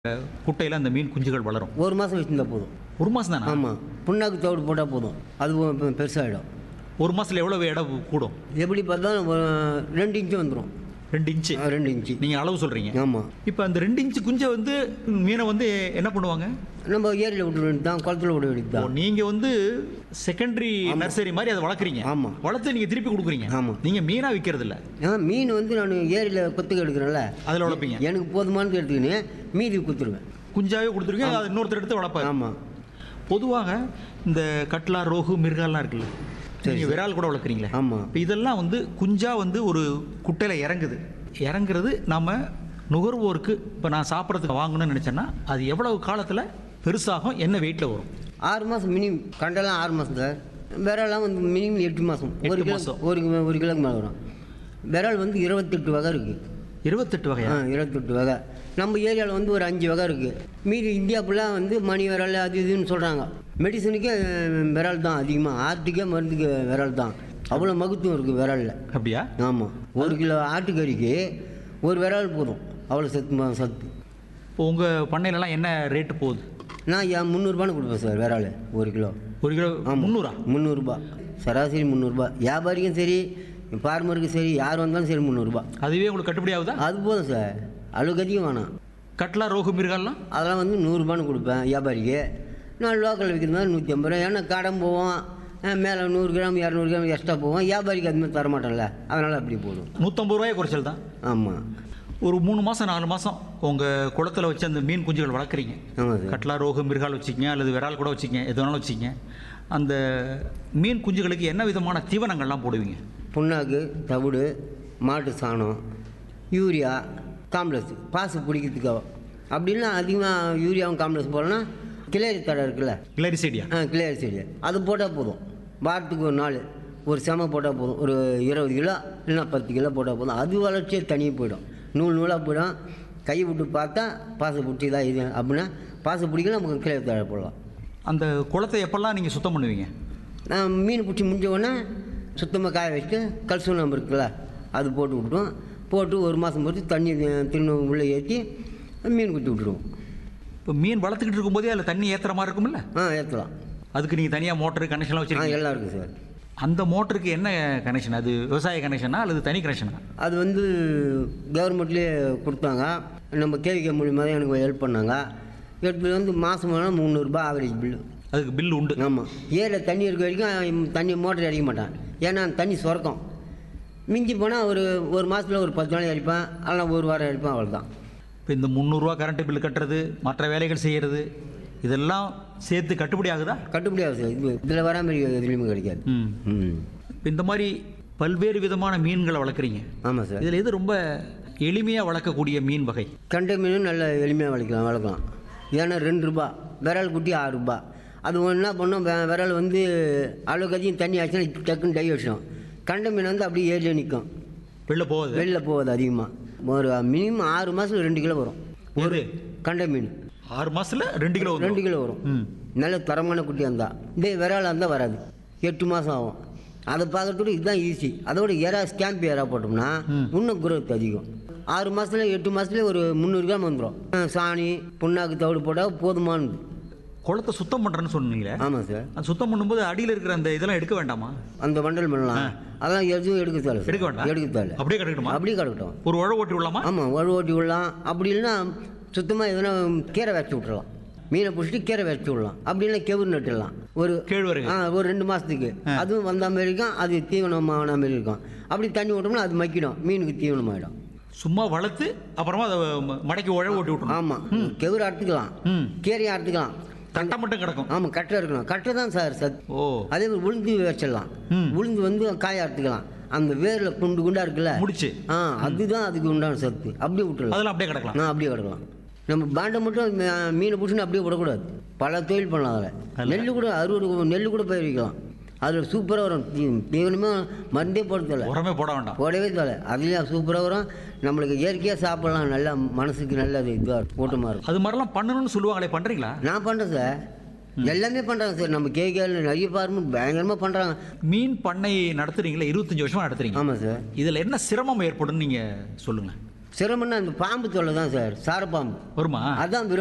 குட்டையில் அந்த மீன் குஞ்சுகள் வளரும் ஒரு மாதம் வச்சுருந்தா போதும் ஒரு மாதம் தானே ஆமாம் புண்ணாக்கு தவிடு போட்டால் போதும் அது பெ- பெருசாகிடும் ஒரு மாதத்தில் எவ்வளோ எடை கூடும் எப்படி பார்த்தாலும் ஒரு ரெண்டு இன்ச்சு வந்துடும் ரெண்டு இன்ச்சு ரெண்டு இன்ச்சு நீங்கள் அளவு சொல்கிறீங்க ஆமாம் இப்போ அந்த ரெண்டு இன்ச்சு குஞ்சை வந்து மீனை வந்து என்ன பண்ணுவாங்க நம்ம ஏரியில் விட்டு வேண்டியது தான் குளத்துல விட வேண்டியது ஓ, தான் நீங்க வந்து செகண்டரி நர்சரி மாதிரி அதை வளர்க்குறீங்க ஆமா. வளர்த்து நீங்க திருப்பி கொடுக்குறீங்க ஆமா. நீங்க மீனா விற்கிறது இல்ல ஆ மீன் வந்து நான் ஏரியில் கொத்துக்கு எடுக்கிறேன்ல அதில் வளர்ப்பீங்க எனக்கு போதுமானது எடுத்துக்கின்னு மீதி குத்துருவேன் குஞ்சாவே கொடுத்துருக்கீங்க அது இன்னொருத்தர் எடுத்து வளர்ப்பாரு ஆமாம் பொதுவாக இந்த கட்லா ரோகு மிருகாலாம் இருக்குல்ல நீங்க விரால் கூட வளர்க்குறீங்களே ஆமாம் இப்போ இதெல்லாம் வந்து குஞ்சா வந்து ஒரு குட்டையில இறங்குது இறங்குறது நாம நுகர்வோருக்கு இப்போ நான் சாப்பிட்றதுக்கு வாங்கணும்னு நினைச்சேன்னா அது எவ்வளவு காலத்துல பெருசாகும் என்ன வெயிட்ல வரும் ஆறு மாதம் மினிமம் கண்டெல்லாம் ஆறு மாதம் சார் விரலாம் வந்து மினிமம் எட்டு மாதம் ஒரு எட்டு கிலோ மாசம். ஒரு கிலோ- ஒரு கிலோக்கு மேலே வரும் விரல் வந்து இருபத்தெட்டு வகை இருக்குது இருபத்தெட்டு ஆ வகையா இருபத்தெட்டு வகை நம்ம ஏரியாவில் வந்து ஒரு அஞ்சு வகை இருக்குது மீதி இந்தியா ஃபுல்லாக வந்து மணி விரல் அது இதுன்னு சொல்கிறாங்க மெடிசனுக்கே அஹ், விரல் தான் அதிகமாக ஆட்டுக்கே மருந்துக்கு விரல் தான் அவ்வளோ மகத்துவம் இருக்குது விரலில் அப்படியா ஆமாம் ஒரு கிலோ ஆட்டுக்கறிக்கு ஒரு விரல் போதும் அவ்வளோ சத்து ம- சத்து இப்போ உங்க பண்ணையிலலாம் என்ன ரேட்டு போகுது நான் ஏன் முந்நூறுபான்னு கொடுப்பேன் சார் விரல் ஒரு கிலோ ஒரு கிலோ முந்நூறா முந்நூறுரூபா சராசரி முந்நூறுரூபா வியாபாரிக்கும் சரி ஃபார்மருக்கும் சரி யார் வந்தாலும் சரி முந்நூறுரூபா அதுவே உங்களுக்கு கட்டுப்படி ஆகுதா அது போதும் சார் அளவுக்கு அதிகம் வேணாம் கட்லா ரோகு மிருகாலாம் அதெல்லாம் வந்து நூறுரூபான்னு கொடுப்பேன் வியாபாரிக்கு நான் லோக்கலில் விற்கிறதுனால நூற்றி ஐம்பது ரூபா ஏன்னா கடன் போவோம் மேலே நூறு கிராம் இரநூறு கிராம் எக்ஸ்ட்ரா போவோம் வியாபாரிக்கு அதுமாதிரி தரமாட்டோம்ல அதனால் அப்படி போடும் நூற்றம்பது ரூபாய் குறைச்சல் தான் ஆமாம் ஒரு மூணு மாதம் நாலு மாதம் உங்கள் குளத்துல வச்சு அந்த மீன் குஞ்சுகள் வளர்க்குறீங்க ஆமாம் சார் கட்லா ரோகு மிருகால் வச்சுக்கங்க அல்லது விரால் கூட வச்சுக்கங்க எது வேணாலும் வச்சுக்கங்க அந்த மீன் குஞ்சுகளுக்கு என்ன விதமான தீவனங்கள்லாம் போடுவீங்க புண்ணாக்கு தவிடு மாட்டு சாணம் யூரியா காம்ப்ளெக்ஸ் பாசு பிடிக்கிறதுக்காக அப்படின்னா அதிகமாக யூரியாவும் காம்ப்ளெக்ஸ் போடலன்னா கிளேரி தடை இருக்குல்ல கிளரிசைடியா ஆ கிளியர் செடி அது போட்டால் போதும் வாரத்துக்கு ஒரு நாள் ஒரு செம போட்டால் போதும் ஒரு இருபது கிலோ இல்லைன்னா பத்து கிலோ போட்டால் போதும் அது வளர்ச்சியே தனியாக போயிடும் நூல் நூலாக போயிடும் கை விட்டு பார்த்தா பாசை பிடிச்சி தான் இது அப்படின்னா பாசை பிடிக்கலாம் நமக்கு கிளியர் தழை போடலாம் அந்த குளத்தை எப்பெல்லாம் நீங்கள் சுத்தம் பண்ணுவீங்க நான் மீன் பிடிச்சி முடிஞ்ச உடனே சுத்தமாக காய வச்சுட்டு கல்சூனம் இருக்குல்ல அது போட்டு விட்டுருவோம் போட்டு ஒரு மாதம் பொறுத்து தண்ணி திரும்ப உள்ளே ஏற்றி மீன் குத்தி விட்டுருவோம் இப்போ மீன் வளர்த்துக்கிட்டு இருக்கும்போதே அதில் தண்ணி ஏற்றுற மாதிரி இருக்கும்ல ஆ ஏற்றலாம் அதுக்கு நீங்கள் தனியாக மோட்டர் கனெக்ஷன்லாம் ஆ வச்சுருக்கீங்க எல்லாம் இருக்குது சார் அந்த மோட்டருக்கு என்ன கனெக்ஷன் அது விவசாய கனெக்ஷனா அல்லது தனி கனெக்ஷனா அது வந்து கவர்மெண்ட்லேயே கொடுத்தாங்க நம்ம கேவிகே மூலியமாக தான் எனக்கு ஹெல்ப் பண்ணாங்க எடுத்து வந்து மாதம் வேணால் முந்நூறுரூபா ஆவரேஜ் பில்லு அதுக்கு பில் உண்டு ஆமாம் ஏரியில் தண்ணி இருக்க வரைக்கும் தண்ணி மோட்டர் அடிக்க மாட்டான் ஏன்னா தண்ணி சுரக்கும் மிஞ்சி போனால் ஒரு ஒரு மாதத்தில் ஒரு பத்து நாள் அடிப்பேன் அதெல்லாம் ஒரு வாரம் அடிப்பேன் அவ்வளோதான் இப்போ இந்த முந்நூறுரூவா கரண்ட் பில் கட்டுறது மற்ற வேலைகள் செய்கிறது இதெல்லாம் சேர்த்து கட்டுப்படி ஆகுதா கட்டுப்படியாது சார் இது இதில் வர மாதிரி எதுலேயுமே கிடைக்காது ம் ம் இப்போ இந்த மாதிரி பல்வேறு விதமான மீன்களை வளர்க்குறீங்க ஆமாம் சார் இதில் எது ரொம்ப எளிமையாக வளர்க்கக்கூடிய மீன் வகை கண்டை மீனும் நல்ல எளிமையாக வளர்க்கலாம் வளர்க்கலாம் ஏன்னா ரெண்டு ரூபா விரல் குட்டி ஆறு ரூபா அது ஒன்று என்ன பண்ணோம் வெ- விரல் வந்து அளவுக்கு அதிகம் தண்ணி ஆச்சுன்னா டக்குன்னு டை வச்சிடும் கண்டை மீன் வந்து அப்படியே ஏரியில் நிற்கும் வெளில போகுது வெளில போகாது அதிகமாக ஒரு மினிமம் ஆறு மாதத்துல ரெண்டு கிலோ வரும் ஒரு கண்டை மீன் ஆறு மாசத்துல ரெண்டு கிலோ வந்துரும். ரெண்டு கிலோ வரும் ம் நல்ல தரமான குட்டியாக இருந்தால் இதே விராலாக இருந்தால் வராது எட்டு மாதம் ஆகும் அதை பார்க்கறதுக்கு இதுதான் ஈஸி அதோட எறா ஸ்டாம்ப் எறா போட்டோம்னா இன்னும் குரோத் அதிகம் ஆறு மாதத்துல எட்டு மாதத்துல ஒரு முந்நூறு கிராம் வந்துடும் சாணி புண்ணாக்கு தவிடு போட்டால் போதுமானது குளத்தை சுத்தம் பண்ணுறேன்னு சொன்னீங்களே ஆமாம் சார் அது சுத்தம் பண்ணும்போது அடியில் இருக்கிற அந்த இதெல்லாம் எடுக்க வேண்டாமா அந்த வண்டல் பண்ணலாம் அதெல்லாம் எதுவும் எடுக்க தேவை எடுக்க வேண்டாம் எடுக்க தேவை அப்படியே கிடக்கட்டுமா அப்படியே கிடக்கட்டும் ஒரு உழவு ஓட்டி விடலாமா ஆமாம் ஒரு ஓட்டி விடலாம் அப்படி இல்லைன்னா சுத்தமாக எதனா கீரை வச்சு விட்டுறலாம் மீனை பிடிச்சிட்டு கீரை வச்சு விடலாம் அப்படி இல்லை கெவுரு நட்டுடலாம் ஒரு கேழ்வரகு ஆ ஒரு ரெண்டு மாதத்துக்கு அதுவும் வந்த மாதிரி இருக்கும் அது தீவனமான மாதிரி இருக்கும் அப்படி தண்ணி விட்டோம்னா அது மக்கிடும் மீனுக்கு தீவனமாயிடும் சும்மா வளர்த்து அப்புறமா அதை ம- மடக்கி உழவு ஓட்டி விட்டுணும் ஆமாம் கெவுரு அறுத்துக்கலாம் ம் கீரையை அறுத்துக்கலாம் தட்டை மட்டும் கிடக்கும் ஆமாம் கட்டை இருக்கணும் கட்டை தான் சார் சத் ஓ அதே மாதிரி உளுந்து வச்சிடலாம் ம். உளுந்து வந்து காய அறுத்துக்கலாம் அந்த வேரில் குண்டு குண்டா இருக்குல்ல முடிச்சு ஆ அதுதான் அதுக்கு உண்டான சத்து அப்படியே விட்டுறலாம் அதெல்லாம் அப்படியே கிடக்கலாம் நான் அப்படியே கிடக்கலாம் நம்ம பாண்டை மட்டும் மீ- மீனை பிடிச்சின்னு அப்படியே விடக்கூடாது பல தொழில் பண்ணலாம் அதில் நெல் கூட அறுவடை நெல் கூட பயிர் வைக்கலாம் அதில் சூப்பராக வரும் தீ- தீவனமே மருந்தே போட தேவை உரமே போட வேண்டாம் போடவே தேவை அதுலேயும் சூப்பராக வரும் நம்மளுக்கு இயற்கையாக சாப்பிடலாம் நல்லா மனசுக்கு நல்லது இதுவாக கூட்டமாக இருக்கும் அது மாதிரிலாம் பண்ணணும்னு சொல்லுவாங்களே பண்றீங்களா நான் பண்ணுறேன் சார் எல்லாமே பண்ணுறாங்க சார் நம்ம கேகேல நிறைய பார்மு பயங்கரமாக பண்ணுறாங்க மீன் பண்ணை நடத்துறீங்களா இருபத்தஞ்சு வருஷமா நடத்துறீங்க ஆமாம் சார் இதுல என்ன சிரமம் ஏற்படும் நீங்க சொல்லுங்க சிரமம்னா அந்த பாம்பு தொல்லை தான் சார் சாரப்பாம்பு வருமா அதான்